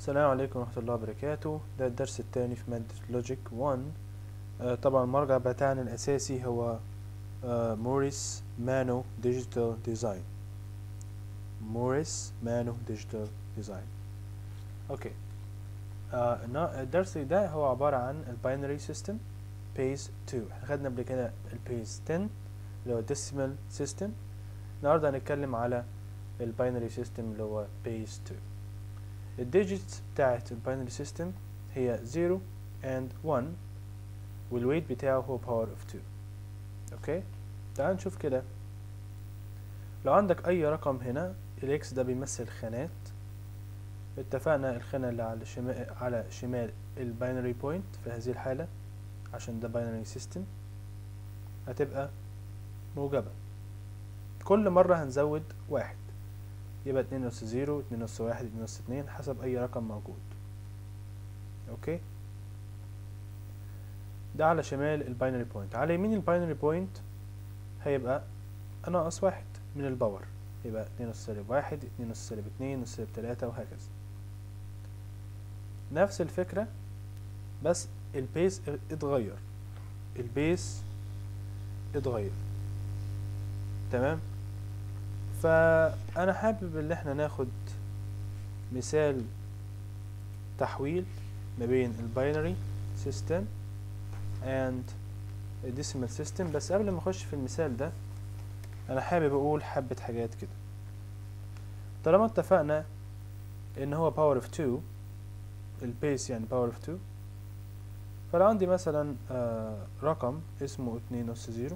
السلام عليكم ورحمة الله وبركاته ده الدرس الثاني في مادة لوجيك 1 آه طبعا المرجع بتاعنا الأساسي هو آه موريس مانو ديجيتال ديزاين موريس مانو ديجيتال ديزاين اوكي آه نا- الدرس ده هو عبارة عن الباينري سيستم بيز 2 احنا خدنا قبل كده البيز 10 اللي هو ديسيمال سيستم النهارده هنتكلم على الباينري سيستم اللي هو بيز 2 الديجيتس بتاعت الباينري سيستم هي 0 and 1 والويت بتاعه هو power of 2 اوكي تعال نشوف كده لو عندك اي رقم هنا الاكس ده بيمثل خانات اتفقنا الخانة اللي على شمال على شمال الباينري بوينت في هذه الحالة عشان ده باينري سيستم هتبقى موجبة كل مرة هنزود واحد يبقى اتنين أس زيرو اتنين أس واحد اتنين أس اتنين حسب أي رقم موجود أوكي ده على شمال الباينري بوينت على يمين الباينري بوينت هيبقى ناقص واحد من الباور يبقى اتنين أس سالب واحد اتنين أس سالب اتنين أس سالب تلاتة وهكذا نفس الفكرة بس البيس اتغير البيس اتغير تمام فانا حابب ان احنا ناخد مثال تحويل ما بين الباينري سيستم and الديسيمال سيستم بس قبل ما اخش في المثال ده انا حابب اقول حبة حاجات كده طالما اتفقنا ان هو باور اوف 2 البيس يعني باور اوف 2 فلو عندي مثلا آه رقم اسمه اتنين أس زيرو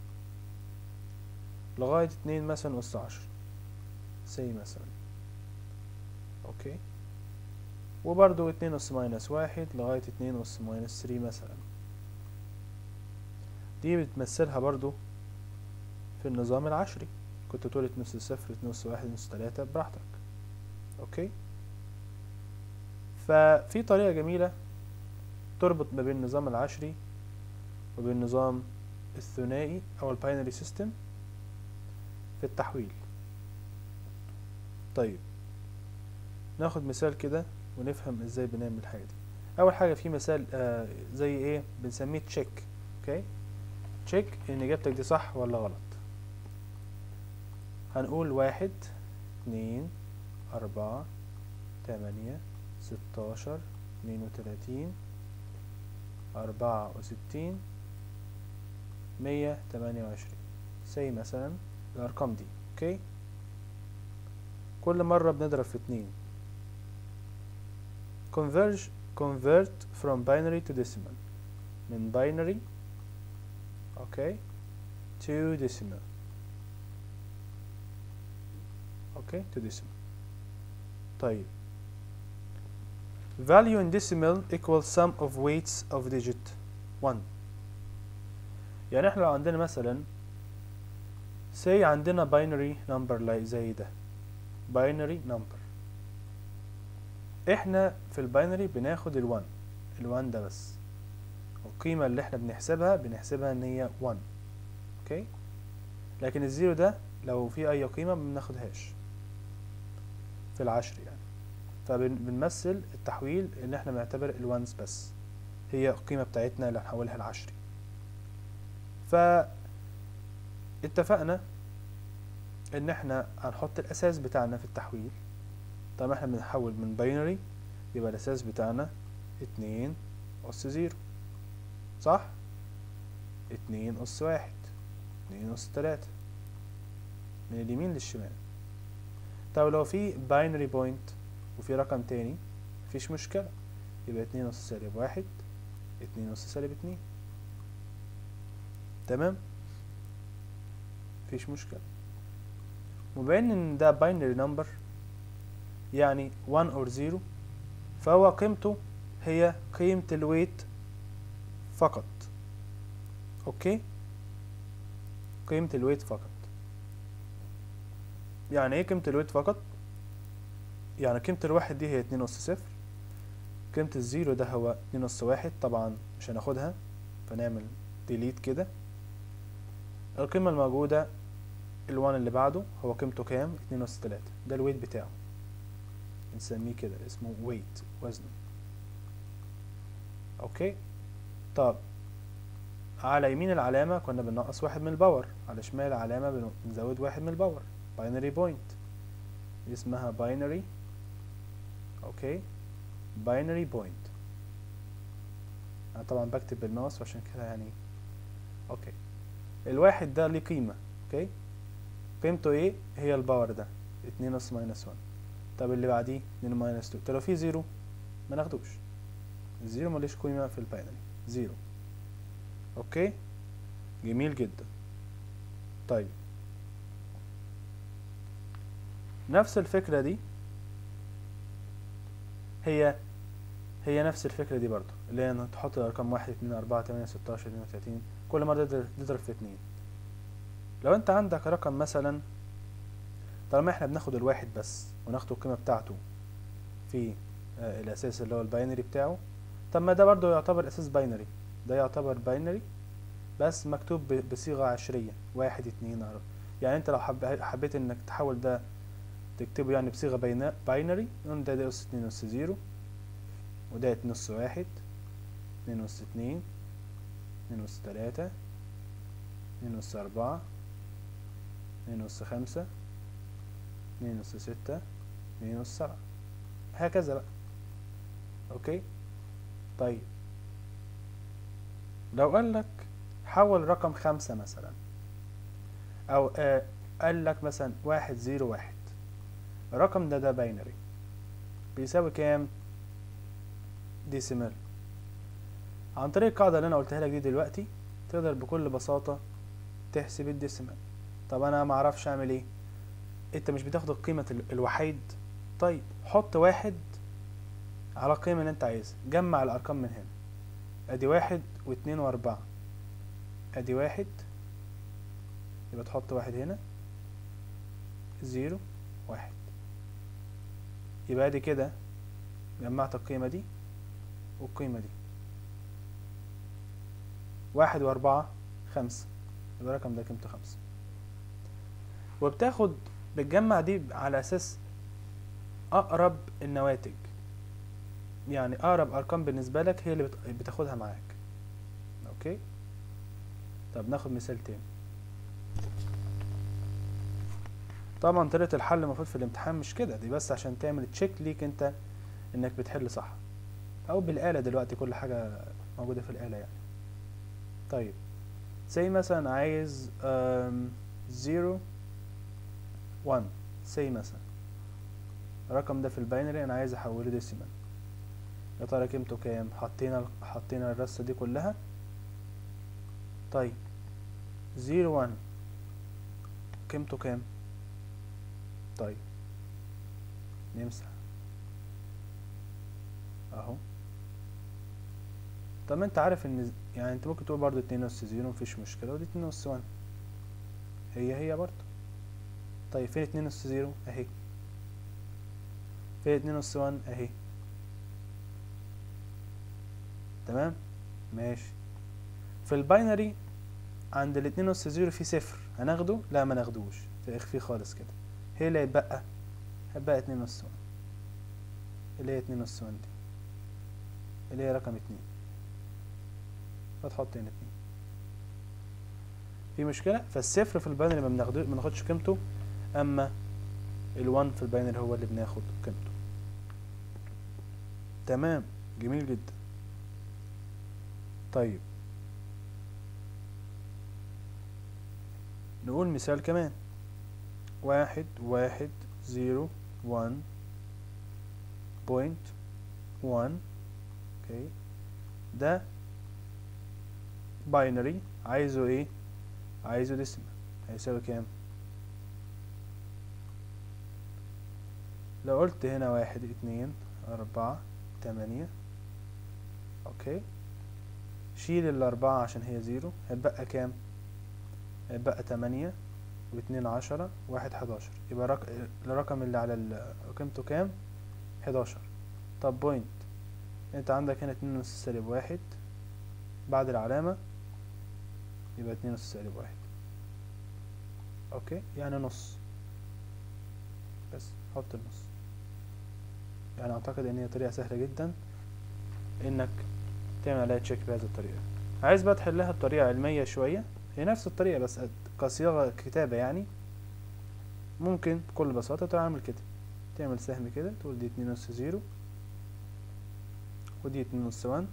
لغاية اتنين مثلا أس عشرة سي مثلا أوكي وبرضو اتنين أس ماينس واحد لغاية اتنين أس ماينس ثري مثلا دي بتمثلها برضو في النظام العشري كنت تقول اتنين أس صفر اتنين أس واحد اتنين أس تلاتة براحتك أوكي ففي طريقة جميلة تربط ما بين النظام العشري وبين النظام الثنائي أو الباينري سيستم في التحويل طيب ناخد مثال كده ونفهم ازاي بنعمل الحاجة دي اول حاجة في مثال آه زي ايه بنسميه تشيك اوكي تشيك ان اجابتك دي صح ولا غلط هنقول واحد اتنين اربعة تمانية ستاشر اتنين وتلاتين أربعة وستين مية تمانية وعشرين سي مثلا الأرقام دي أوكي كل مرة بنضرب في اتنين converge convert from binary to decimal من binary أوكي to decimal أوكي to decimal طيب value in decimal equals sum of weights of digit 1 يعني احنا لو عندنا مثلا say عندنا binary number like زي ده binary number احنا في الباينري بناخد ال1 ال1 ده بس القيمة اللي احنا بنحسبها بنحسبها ان هي 1 اوكي لكن الزيرو ده لو في اي قيمة ما بناخدهاش في العشر يعني فبنمثل التحويل ان احنا بنعتبر الوانز بس هي القيمة بتاعتنا اللي هنحولها لعشري ف اتفقنا ان احنا هنحط الاساس بتاعنا في التحويل طالما احنا بنحول من باينري يبقى الاساس بتاعنا اتنين اس زيرو صح اتنين اس واحد اتنين اس تلاتة من اليمين للشمال طب لو في باينري بوينت وفي رقم تاني مفيش مشكلة يبقى اتنين اس سالب واحد اتنين اس سالب اتنين تمام مفيش مشكلة وبين ان ده باينري نمبر يعني 1 or 0 فهو قيمته هي قيمة الويت فقط اوكي قيمة الويت فقط يعني ايه قيمة الويت فقط يعني قيمة الواحد دي هي اتنين أس صفر قيمة الزيرو ده هو اتنين أس واحد طبعا مش هناخدها فنعمل ديليت كده القيمة الموجودة الوان اللي بعده هو قيمته كام اتنين أس تلاتة ده الويت بتاعه بنسميه كده اسمه weight وزنه اوكي طب على يمين العلامة كنا بننقص واحد من الباور على شمال العلامة بن- بنزود واحد من الباور binary point دي اسمها binary اوكي binary point انا طبعا بكتب بالماوس عشان كده يعني اوكي الواحد ده ليه قيمة اوكي قيمته ايه هي الباور ده اتنين نص ماينس وان طب اللي بعديه اتنين ماينس تو طب لو في زيرو ما ناخدوش الزيرو ملوش قيمة في الباينري زيرو اوكي جميل جدا طيب نفس الفكرة دي هي هي نفس الفكرة دي برضو اللي هي انك تحط الارقام واحد اتنين اربعة تمانية ستاشر اتنين وتلاتين كل مرة تضرب تضرب في اتنين لو انت عندك رقم مثلا طالما احنا بناخد الواحد بس وناخد القيمة بتاعته في آه الاساس اللي هو الباينري بتاعه طب ما ده برضو يعتبر اساس باينري ده يعتبر باينري بس مكتوب ب- بصيغة عشرية واحد اتنين أربعة يعني انت لو حب حبيت انك تحول ده تكتبه يعني بصيغة بينا باينري يقول ده ده أس اتنين أس زيرو وده اتنين أس واحد اتنين أس اتنين اتنين أس تلاتة اتنين أس أربعة اتنين أس خمسة اتنين أس ستة اتنين أس سبعة هكذا بقى أوكي طيب لو قال لك حول رقم خمسة مثلا أو آه قال لك مثلا واحد زيرو واحد الرقم ده ده باينري بيساوي كام ديسيمال عن طريق القاعدة اللي أنا قلتها لك دي دلوقتي تقدر بكل بساطة تحسب الديسيمال طب أنا معرفش أعمل إيه أنت مش بتاخد القيمة ال- الوحيد طيب حط واحد على القيمة اللي أنت عايزها جمع الأرقام من هنا أدي واحد واتنين وأربعة أدي واحد يبقى تحط واحد هنا زيرو واحد يبقى ادي كده جمعت القيمة دي والقيمة دي واحد وأربعة خمسة يبقى الرقم ده قيمته خمسة وبتاخد بتجمع دي على أساس أقرب النواتج يعني أقرب أرقام بالنسبة لك هي اللي بت- بتاخدها معاك أوكي طب ناخد مثال تاني طبعا طريقة الحل المفروض في الامتحان مش كده دي بس عشان تعمل تشيك ليك انت انك بتحل صح او بالآلة دلوقتي كل حاجة موجودة في الآلة يعني طيب زي مثلا عايز زيرو وان سي مثلا الرقم ده في الباينري انا عايز احوله ديسيمال يا ترى قيمته كام حطينا حطينا الرصة دي كلها طيب زيرو وان قيمته كام طيب نمسح اهو طب ما انت عارف ان ز- يعني انت ممكن تقول برضو اتنين نص زيرو مفيش مشكلة ودي اتنين نص وان هي هي برضو طيب فين اتنين نص زيرو اهي فين اتنين نص وان اهي تمام ماشي في الباينري عند الاتنين نص زيرو في صفر هناخده لا ما ناخدوش في اخفيه خالص كده هي اللي هيتبقى هيتبقى اتنين نص وان اللي هي اتنين نص وان دي اللي هي رقم اتنين فتحط هنا اتنين في مشكلة فالصفر في الباينري ما بناخدوش ما بناخدش قيمته اما الوان في الباينري هو اللي بناخد قيمته تمام جميل جدا طيب نقول مثال كمان واحد واحد زيرو وان بوينت وان اوكي ده باينري عايزه ايه عايزه ديسيمال هيساوي كام لو قلت هنا واحد اتنين أربعة تمانية اوكي شيل الأربعة عشان هي زيرو هيتبقى كام هيتبقى تمانية واتنين عشرة واحد حداشر يبقى رق... الرقم اللي على ال- قيمته كام حداشر طب بوينت انت عندك هنا اتنين نص سالب واحد بعد العلامة يبقى اتنين نص سالب واحد اوكي يعني نص بس حط النص يعني اعتقد ان هي طريقة سهلة جدا انك تعمل عليها تشيك بهذه الطريقة عايز بقى تحلها بطريقة علمية شوية هي نفس الطريقة بس كصياغة كتابة يعني ممكن بكل بساطة تعمل كده تعمل سهم كده تقول دي اتنين نص زيرو ودي اتنين نص وان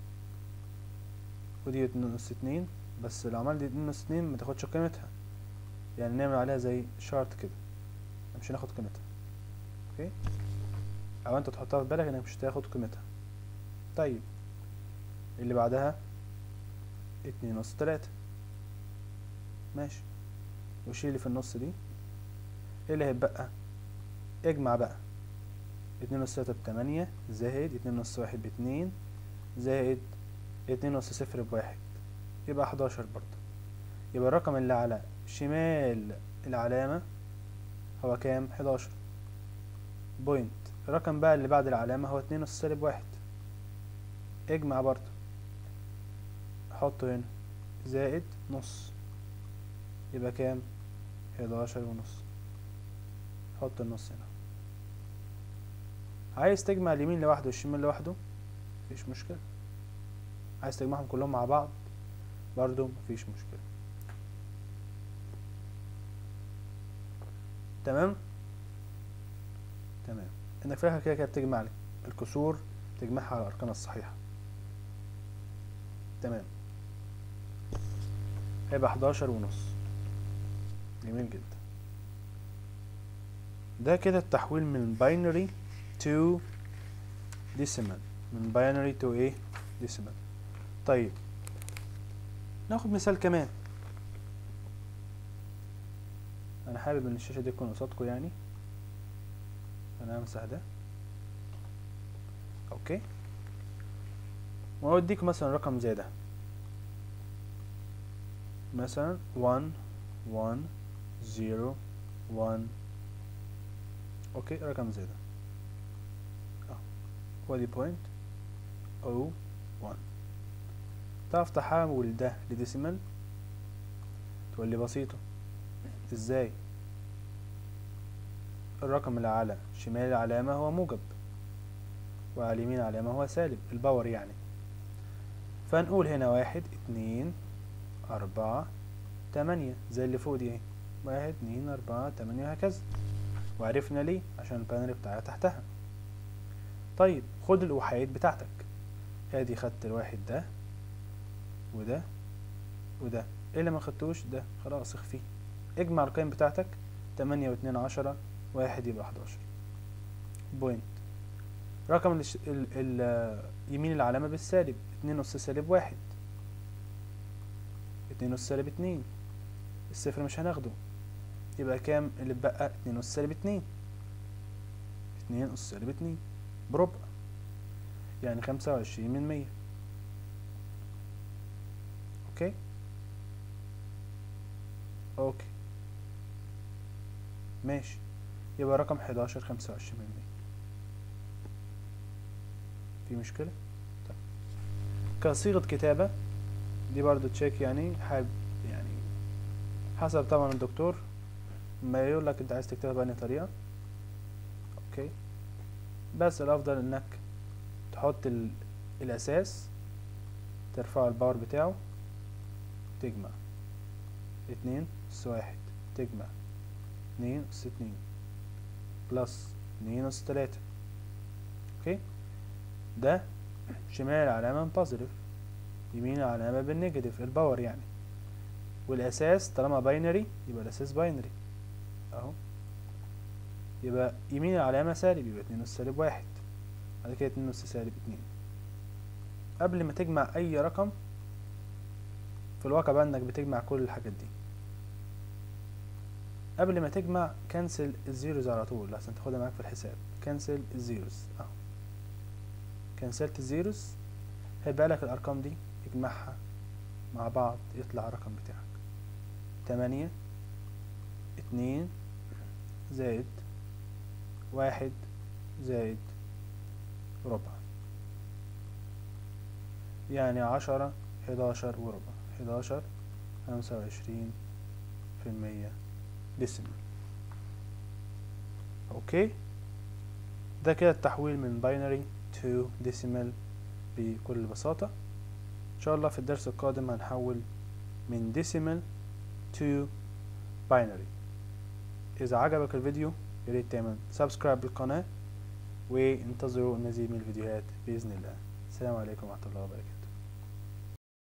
ودي اتنين نص اتنين بس لو عملت دي اتنين نص اتنين متاخدش قيمتها يعني نعمل عليها زي شارت كده مش هناخد قيمتها اوكي او انت تحطها في بالك انك مش هتاخد قيمتها طيب اللي بعدها اتنين نص تلاتة ماشي وشيل اللي في النص دي ايه اللي هيتبقى اجمع بقى اتنين نص تلاتة بتمانية زائد اتنين نص واحد باتنين زائد اتنين نص صفر بواحد يبقى حداشر برضه يبقى الرقم اللي على شمال العلامة هو كام حداشر بوينت الرقم بقى اللي بعد العلامة هو اتنين نص سالب واحد اجمع برضه حطه هنا زائد نص يبقى كام حداشر ونص حط النص هنا عايز تجمع اليمين لوحده والشمال لوحده مفيش مشكلة عايز تجمعهم كلهم مع بعض برضو مفيش مشكلة تمام تمام انك في الاخر كده كده بتجمع الكسور تجمعها على الارقام الصحيحة تمام هيبقى حداشر ونص جميل جدا ده كده التحويل من binary to decimal من binary to ايه decimal طيب ناخد مثال كمان انا حابب ان الشاشة دي تكون قصادكم يعني انا همسح ده اوكي واوديكم مثلا رقم زي ده مثلا 1 1 0 1 اوكي رقم زي ده اه ودي بوينت او 1 تعرف تحول ده لديسيمال تقول لي بسيطة ازاي الرقم اللي على شمال العلامة هو موجب وعلى اليمين العلامة هو سالب الباور يعني فنقول هنا واحد اتنين أربعة تمانية زي اللي فوق دي اهي واحد اتنين أربعة تمانية وهكذا وعرفنا ليه عشان البانل بتاعها تحتها طيب خد الوحيد بتاعتك ادي خدت الواحد ده وده وده ايه اللي ما خدتوش ده خلاص اخفيه اجمع القيم بتاعتك تمانية واتنين عشرة واحد يبقى حداشر بوينت رقم ال ال ال يمين العلامة بالسالب اتنين نص سالب واحد اتنين نص سالب اتنين الصفر مش هناخده يبقى كام اللي اتبقى اتنين أس سالب اتنين اتنين أس سالب اتنين بربع يعني خمسة وعشرين من مية اوكي اوكي ماشي يبقى رقم حداشر خمسة وعشرين من مية في مشكلة طيب كصيغة كتابة دي برضو تشيك يعني حابب يعني حسب طبعا الدكتور ما يقول لك انت عايز تكتبها بأنهي طريقة اوكي بس الافضل انك تحط ال... الاساس ترفع الباور بتاعه تجمع اتنين اس واحد تجمع اتنين اس اتنين بلس اتنين اس تلاتة اوكي ده شمال العلامة بوزيتيف يمين العلامة بالنيجاتيف الباور يعني والاساس طالما باينري يبقى الاساس باينري اهو يبقى يمين العلامة سالب يبقى اتنين أس سالب واحد بعد كده اتنين أس سالب اتنين قبل ما تجمع أي رقم في الواقع بقى إنك بتجمع كل الحاجات دي قبل ما تجمع كنسل الزيروز على طول عشان تاخدها معاك في الحساب كنسل الزيروز اهو كنسلت الزيروز هيبقى لك الأرقام دي اجمعها مع بعض يطلع الرقم بتاعك تمانية اتنين زائد واحد زائد ربع يعني عشرة حداشر وربع حداشر خمسة وعشرين في المية ديسيمال اوكي ده كده التحويل من باينري تو ديسيمال بكل بساطة ان شاء الله في الدرس القادم هنحول من ديسيمال تو باينري اذا عجبك الفيديو ياريت تعمل سبسكرايب للقناة وانتظروا المزيد من الفيديوهات بإذن الله السلام عليكم ورحمة الله وبركاته